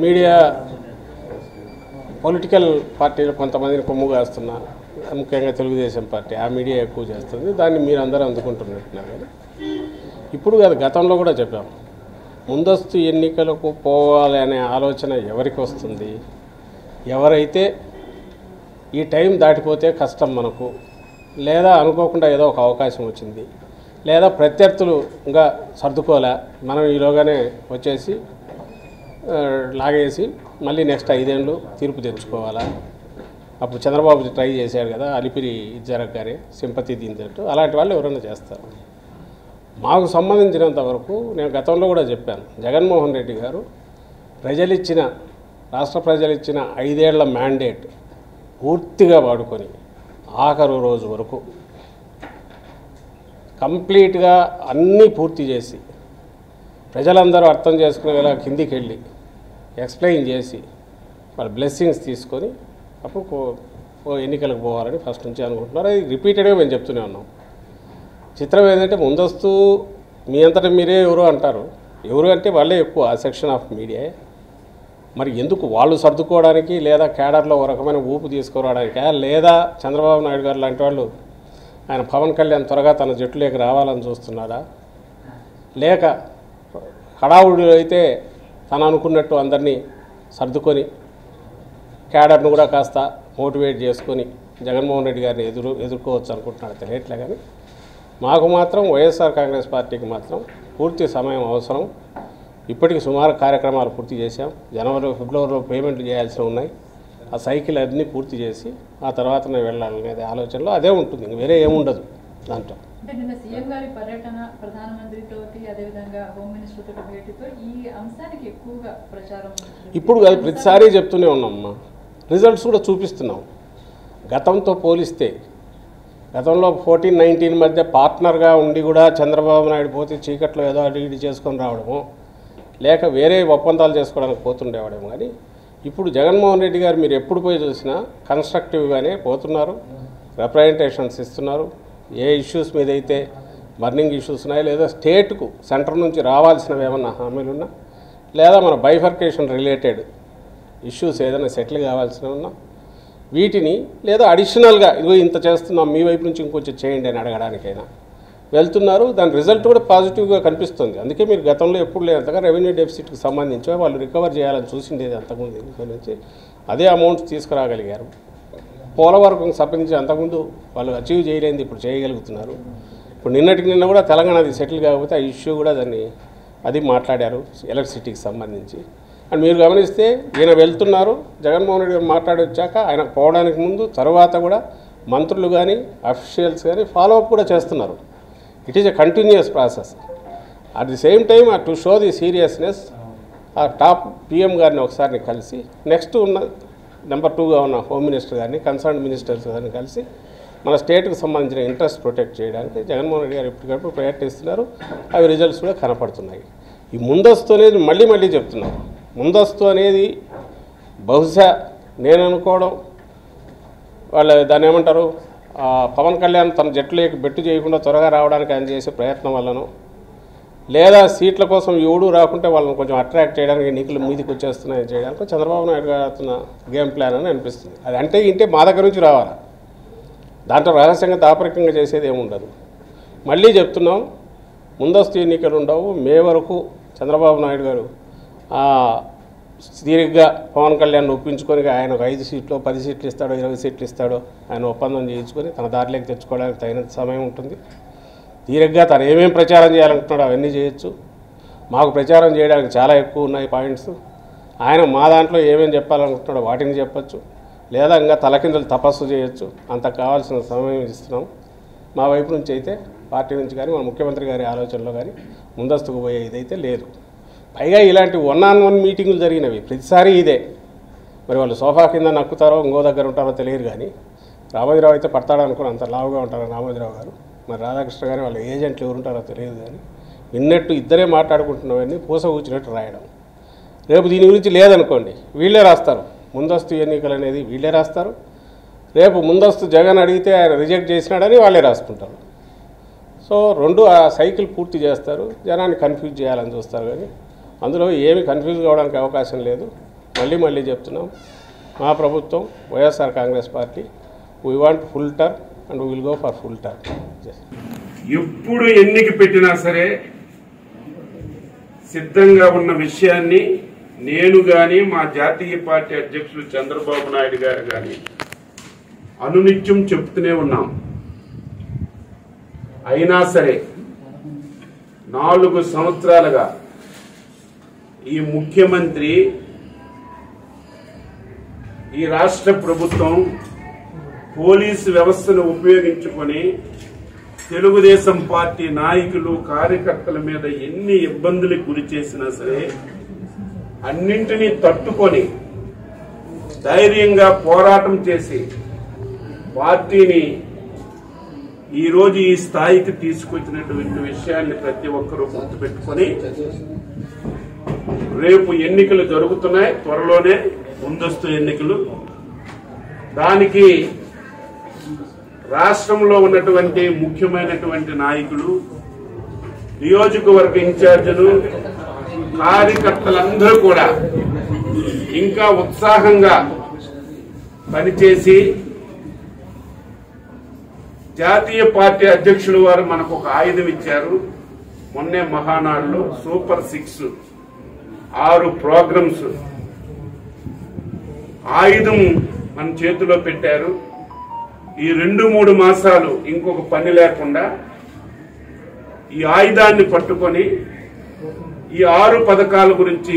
media political పార్టీలు కొంతమందిని కొమ్ము కాస్తున్నారు ముఖ్యంగా తెలుగుదేశం పార్టీ ఆ మీడియా ఎక్కువ చేస్తుంది దాన్ని మీరు అందరూ అందుకుంటున్నట్టున్నారు కానీ ఇప్పుడు కాదు గతంలో కూడా చెప్పాం ముందస్తు ఎన్నికలకు పోవాలి అనే ఆలోచన ఎవరికి వస్తుంది ఎవరైతే ఈ టైం దాటిపోతే కష్టం మనకు లేదా అనుకోకుండా ఏదో ఒక అవకాశం వచ్చింది లేదా ప్రత్యర్థులు ఇంకా సర్దుకోలే మనం ఈలోగానే వచ్చేసి ఆ, లాగేసి మళ్ళీ నెక్స్ట్ ఐదేళ్ళు తీర్పు తెచ్చుకోవాలా అప్పుడు చంద్రబాబు ట్రై చేశారు కదా అలిపిరి జరగగానే సింపతి దీంతో అలాంటి వాళ్ళు ఎవరైనా చేస్తారు మాకు సంబంధించినంత వరకు నేను గతంలో కూడా చెప్పాను జగన్మోహన్ రెడ్డి గారు ప్రజలిచ్చిన రాష్ట్ర ప్రజలిచ్చిన ఐదేళ్ల మ్యాండేట్ పూర్తిగా వాడుకొని ఆఖరు రోజు వరకు కంప్లీట్గా అన్నీ పూర్తి చేసి ప్రజలందరూ అర్థం చేసుకునేలా కిందికి వెళ్ళి ఎక్స్ప్లెయిన్ చేసి వాళ్ళ బ్లెస్సింగ్స్ తీసుకొని అప్పుడు కో- ఓ ఎన్నికలకు పోవాలని ఫస్ట్ నుంచి అనుకుంటున్నారు అది రిపీటెడ్గా మేము చెప్తూనే ఉన్నాం చిత్రం ఏంటంటే ముందస్తు మీ అంతటా మీరే ఎవరు అంటారు ఎవరు అంటే వాళ్ళే ఎక్కువ ఆ సెక్షన్ ఆఫ్ మీడియా మరి ఎందుకు వాళ్ళు సర్దుకోవడానికి లేదా కేడర్లో ఒక రకమైన ఊపు తీసుకురావడానికా లేదా చంద్రబాబు నాయుడు గారు లాంటి వాళ్ళు ఆయన పవన్ కళ్యాణ్ త్వరగా తన జట్టులోకి రావాలని చూస్తున్నాడా లేక హడావుడు అయితే తను అనుకున్నట్టు అందరినీ సర్దుకొని క్యాడర్ను కూడా కాస్త మోటివేట్ చేసుకొని జగన్మోహన్ రెడ్డి గారిని ఎదురు ఎదుర్కోవచ్చు అనుకుంటున్నాడు తెలియట్లే కానీ మాకు మాత్రం వైఎస్ఆర్ కాంగ్రెస్ పార్టీకి మాత్రం పూర్తి సమయం అవసరం ఇప్పటికి సుమారు కార్యక్రమాలు పూర్తి చేశాం జనవరి ఫిబ్రవరిలో పేమెంట్లు చేయాల్సి ఉన్నాయి ఆ సైకిల్ అన్నీ పూర్తి చేసి ఆ తర్వాతనే వెళ్ళాలనేది ఆలోచనలో అదే ఉంటుంది ఇంక వేరే ఏముండదు దాంట్లో అంటే నిన్న సీఎం గారి పర్యటన ప్రధానమంత్రితో అదేవిధంగా హోమ్ మినిస్టర్ తోటి భేటీతో ఈ అంశానికి ఎక్కువగా ప్రచారం ఇప్పుడు కాదు ప్రతిసారి చెప్తూనే ఉన్నామ్మా రిజల్ట్స్ కూడా చూపిస్తున్నాం గతంతో పోలిస్తే గతంలో ఫోర్టీన్ నైన్టీన్ మధ్య పార్ట్నర్గా ఉండి కూడా చంద్రబాబు నాయుడు పోతే చీకట్లో ఏదో అటు ఇటు చేసుకొని రావడము లేక వేరే ఒప్పందాలు చేసుకోవడానికి పోతుండేవాడేమో కానీ ఇప్పుడు జగన్మోహన్ రెడ్డి గారు మీరు ఎప్పుడు పోయి చూసినా కన్స్ట్రక్టివ్గానే పోతున్నారు రిప్రజెంటేషన్స్ ఇస్తున్నారు ఏ ఇష్యూస్ మీద అయితే బర్నింగ్ ఇష్యూస్ ఉన్నాయో లేదా స్టేట్కు సెంటర్ నుంచి రావాల్సినవి ఏమన్నా హామీలు ఉన్నా లేదా మన బైఫర్కేషన్ రిలేటెడ్ ఇష్యూస్ ఏదైనా సెటిల్ కావాల్సినవి ఉన్నా వీటిని లేదా అడిషనల్గా ఇదిగో ఇంత చేస్తున్నాం మీ వైపు నుంచి ఇంకొంచెం చేయండి అని అడగడానికైనా వెళ్తున్నారు దాని రిజల్ట్ కూడా పాజిటివ్గా కనిపిస్తుంది అందుకే మీరు గతంలో ఎప్పుడు లేనంతగా రెవెన్యూ డెఫిసిట్కి సంబంధించి వాళ్ళు రికవర్ చేయాలని చూసిండేది అంతకుముందు ఎన్నికల నుంచి అదే అమౌంట్ తీసుకురాగలిగారు పోలవరం సంబంధించి అంతకుముందు వాళ్ళు అచీవ్ చేయలేనిది ఇప్పుడు చేయగలుగుతున్నారు ఇప్పుడు నిన్నటికి నిన్న కూడా తెలంగాణ అది సెటిల్ కాకపోతే ఆ ఇష్యూ కూడా దాన్ని అది మాట్లాడారు ఎలక్ట్రిసిటీకి సంబంధించి అండ్ మీరు గమనిస్తే ఈయన వెళ్తున్నారు జగన్మోహన్ రెడ్డి గారు మాట్లాడి వచ్చాక ఆయన పోవడానికి ముందు తర్వాత కూడా మంత్రులు కానీ అఫీషియల్స్ కానీ ఫాలో అప్ కూడా చేస్తున్నారు it is a continuous process at the same time to show the seriousness ఆ టాప్ పిఎం గారిని ఒకసారి కలిసి నెక్స్ట్ ఉన్న నెంబర్ టూగా ఉన్న హోమ్ మినిస్టర్ గారిని కన్సర్న్ మినిస్టర్స్ గారిని కలిసి మన స్టేట్కి సంబంధించిన ఇంట్రెస్ట్ ప్రొటెక్ట్ చేయడానికి జగన్మోహన్ రెడ్డి గారు ఎప్పటికప్పుడు ప్రయత్నిస్తున్నారు అవి రిజల్ట్స్ కూడా కనపడుతున్నాయి ఈ ముందస్తు అనేది మళ్ళీ మళ్ళీ చెప్తున్నాం ముందస్తు అనేది బహుశా నేను అనుకోవడం వాళ్ళు దాన్ని ఏమంటారు ఆ, పవన్ కళ్యాణ్ తన జట్టులోకి బెట్టు చేయకుండా త్వరగా రావడానికి ఆయన చేసే ప్రయత్నం వల్లనో లేదా సీట్ల కోసం ఎవడు రాకుంటే వాళ్ళని కొంచెం అట్రాక్ట్ చేయడానికి ఎన్నికలు మీదికి వచ్చేస్తున్నాయని చేయడానికి చంద్రబాబు నాయుడు గారు ఆడుతున్న గేమ్ ప్లాన్ అని అనిపిస్తుంది అది అంటే ఇంటే మా దగ్గర నుంచి రావాలి దాంట్లో రహస్యంగా దాపరికంగా చేసేది ఏముండదు మళ్ళీ చెప్తున్నాం ముందస్తు ఎన్నికలు ఉండవు మే వరకు చంద్రబాబు నాయుడు గారు ఆ, తీరిగ్గా పవన్ కళ్యాణ్ ఒప్పించుకొని ఆయన ఒక ఐదు సీట్లు పది సీట్లు ఇస్తాడో ఇరవై సీట్లు ఇస్తాడో ఆయన ఒప్పందం చేయించుకొని తన దారిలోకి తెచ్చుకోవడానికి తగినంత సమయం ఉంటుంది తీరిగ్గా తను ఏమేం ప్రచారం చేయాలనుకుంటున్నాడో అవన్నీ చేయొచ్చు మాకు ప్రచారం చేయడానికి చాలా ఎక్కువ ఉన్నాయి పాయింట్స్ ఆయన మా దాంట్లో ఏమేం చెప్పాలనుకుంటున్నాడో వాటిని చెప్పొచ్చు లేదా ఇంకా తలకిందులు తపస్సు చేయొచ్చు అంత కావాల్సిన సమయం ఇస్తున్నాం మా వైపు నుంచి అయితే పార్టీ నుంచి కానీ మన ముఖ్యమంత్రి గారి ఆలోచనలో కానీ ముందస్తుకు పోయే ఇదైతే లేదు పైగా ఇలాంటి వన్ ఆన్ వన్ మీటింగులు జరిగినవి ప్రతిసారి ఇదే మరి వాళ్ళు సోఫా కింద నక్కుతారో ఇంకో దగ్గర ఉంటారో తెలియదు కానీ రామోజీరావు అయితే పడతాడు అనుకుని అంత లావుగా ఉంటారు రామోజీరావు గారు మరి రాధాకృష్ణ గారు వాళ్ళ ఏజెంట్లు ఎవరు ఉంటారో తెలియదు కానీ విన్నట్టు ఇద్దరే మాట్లాడుకుంటున్నవన్నీ పూస కూర్చున్నట్టు రాయడం రేపు దీని గురించి లేదనుకోండి వీళ్ళే రాస్తారు ముందస్తు ఎన్నికలు అనేది వీళ్ళే రాస్తారు రేపు ముందస్తు జగన్ అడిగితే ఆయన రిజెక్ట్ చేసినాడని వాళ్ళే రాసుకుంటారు సో రెండు ఆ సైకిల్ పూర్తి చేస్తారు జనాన్ని కన్ఫ్యూజ్ చేయాలని చూస్తారు కానీ అందులో ఏమి కన్ఫ్యూజ్ కావడానికి అవకాశం లేదు మళ్ళీ మళ్ళీ చెప్తున్నాం మా ప్రభుత్వం YSR Congress party we want full term and will go for full term ఎప్పుడు ఎన్నిక పెట్టినా సరే సిద్ధంగా ఉన్న విషయాన్ని నేను గాని మా జాతీయ పార్టీ అధ్యక్షులు చంద్రబాబు నాయుడు గారు గాని అనునిత్యం చెప్తూనే ఉన్నాం అయినా సరే నాలుగు సంవత్సరాలుగా ఈ ముఖ్యమంత్రి ఈ రాష్ట్ర ప్రభుత్వం పోలీసు వ్యవస్థను ఉపయోగించుకొని తెలుగుదేశం పార్టీ నాయకులు కార్యకర్తల మీద ఎన్ని ఇబ్బందులకు గురి చేసినా సరే అన్నింటినీ తట్టుకొని ధైర్యంగా పోరాటం చేసి పార్టీని ఈ రోజు ఈ స్థాయికి తీసుకొచ్చినటువంటి విషయాన్ని ప్రతి ఒక్కరూ గుర్తుపెట్టుకొని రేపు ఎన్నికలు జరుగుతున్నాయి త్వరలోనే ముందస్తు ఎన్నికలు దానికి రాష్ట్రంలో ఉన్నటువంటి ముఖ్యమైనటువంటి నాయకులు నియోజకవర్గ ఇన్ఛార్జీలు కార్యకర్తలందరూ కూడా ఇంకా ఉత్సాహంగా పనిచేసి జాతీయ పార్టీ అధ్యక్షులు వారు మనకు ఒక ఆయుధం ఇచ్చారు మొన్నే మహానాడులో సూపర్ సిక్స్ ఆరు ప్రోగ్రామ్స్ ఆయుధం మన చేతిలో పెట్టారు ఈ రెండు మూడు మాసాలు ఇంకొక పని లేకుండా ఈ ఆయుధాన్ని పట్టుకొని ఈ ఆరు పథకాల గురించి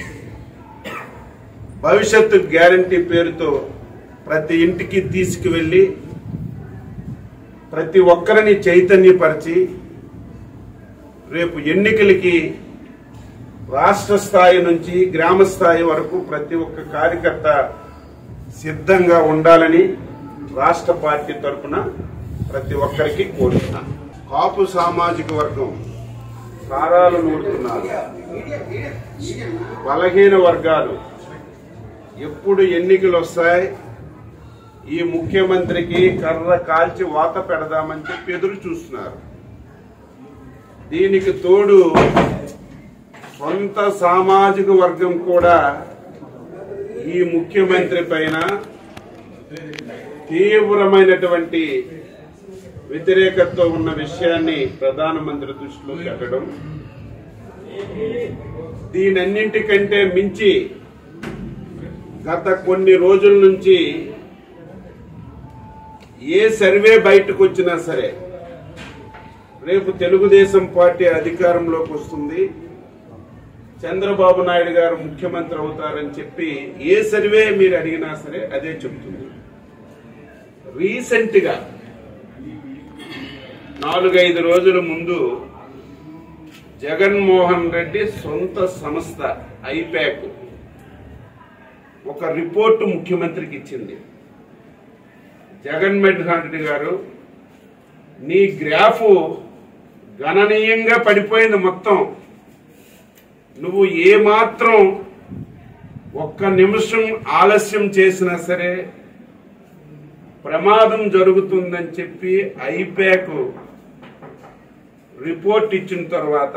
భవిష్యత్తు గ్యారంటీ పేరుతో ప్రతి ఇంటికి తీసుకువెళ్లి ప్రతి ఒక్కరిని చైతన్యపరిచి రేపు ఎన్నికలకి రాష్ట్ర స్థాయి నుంచి గ్రామ స్థాయి వరకు ప్రతి ఒక్క కార్యకర్త సిద్ధంగా ఉండాలని రాష్ట్ర పార్టీ తరఫున ప్రతి ఒక్కరికి కోరుతున్నా కాపు సామాజిక వర్గం కారాలు నూరుతున్నారు బలహీన వర్గాలు ఎప్పుడు ఎన్నికలు వస్తాయి ఈ ముఖ్యమంత్రికి కర్ర కాల్చి వాత పెడదామని చెప్పి ఎదురు చూస్తున్నారు దీనికి తోడు సొంత సామాజిక వర్గం కూడా ఈ ముఖ్యమంత్రి పైన తీవ్రమైనటువంటి వ్యతిరేకతతో ఉన్న విషయాన్ని ప్రధానమంత్రి దృష్టిలో పెట్టడం దీనన్నింటికంటే మించి గత కొన్ని రోజుల నుంచి ఏ సర్వే బయటకు వచ్చినా సరే రేపు తెలుగుదేశం పార్టీ అధికారంలోకి వస్తుంది చంద్రబాబు నాయుడు గారు ముఖ్యమంత్రి అవుతారని చెప్పి ఏ సర్వే మీరు అడిగినా సరే అదే చెప్తుంది రీసెంట్ గా నాలుగైదు రోజుల ముందు జగన్మోహన్ రెడ్డి సొంత సంస్థ ఐపాక్ ఒక రిపోర్టు ముఖ్యమంత్రికి ఇచ్చింది జగన్మోహన్ రెడ్డి గారు నీ గ్రాఫ్ గణనీయంగా పడిపోయింది మొత్తం నువ్వు ఏమాత్రం ఒక్క నిమిషం ఆలస్యం చేసినా సరే ప్రమాదం జరుగుతుందని చెప్పి ఐపాక్ రిపోర్ట్ ఇచ్చిన తర్వాత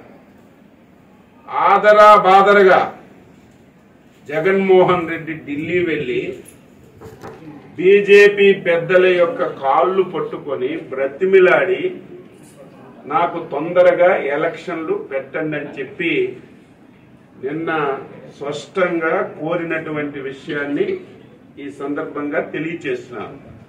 ఆదరా బాదరగా జగన్మోహన్ రెడ్డి ఢిల్లీ వెళ్ళి బీజేపీ పెద్దల యొక్క కాళ్ళు పట్టుకొని బ్రతిమిలాడి నాకు తొందరగా ఎలక్షన్లు పెట్టండి అని చెప్పి నిన్న స్పష్టంగా కోరినటువంటి విషయాన్ని ఈ సందర్భంగా తెలియచేస్తున్నాను